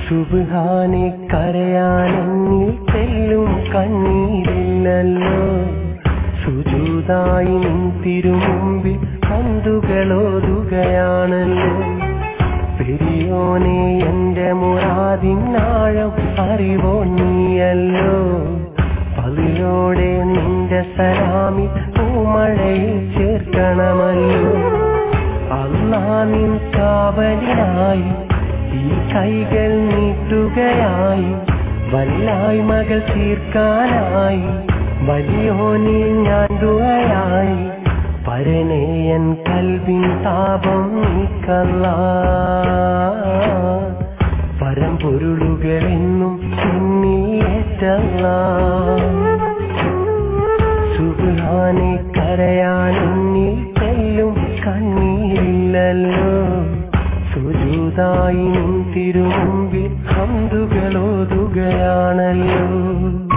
സുബാനെ കരയാനെന്നിൽ തെല്ലും കണ്ണീരില്ലല്ലോ സുജൂതായി നിൻ തിരുമുമ്പിൽ പന്തുകളോതുകയാണല്ലോ പെരിയോനെ എന്റെ മുറാതിനാഴം അറിവോ നീയല്ലോ പതിലോടെ നിന്റെ സലാമി പൂമഴയിൽ ചേർക്കണമല്ലോ അല്ലാ നിൻ കാവലിനായി ഈ കൈകൾ നീട്ടുകയായി വല്ലായ്മകൾ തീർക്കാനായി വലിയോനിൽ ഞാൻ ദുആയായി പരനേയൻ കൽവിൻ താപം നീക്കല്ല പരമ്പൊരുളുകളെന്നും പിന്നിലേറ്റല്ല സുബാനെ കരയാനെന്നിൽ തെല്ലും കണ്ണീരില്ലല്ലോ സുജൂതായി നിൻ തിരുമുമ്പിൽ ഹന്തുകളോതുകയാണല്ലോ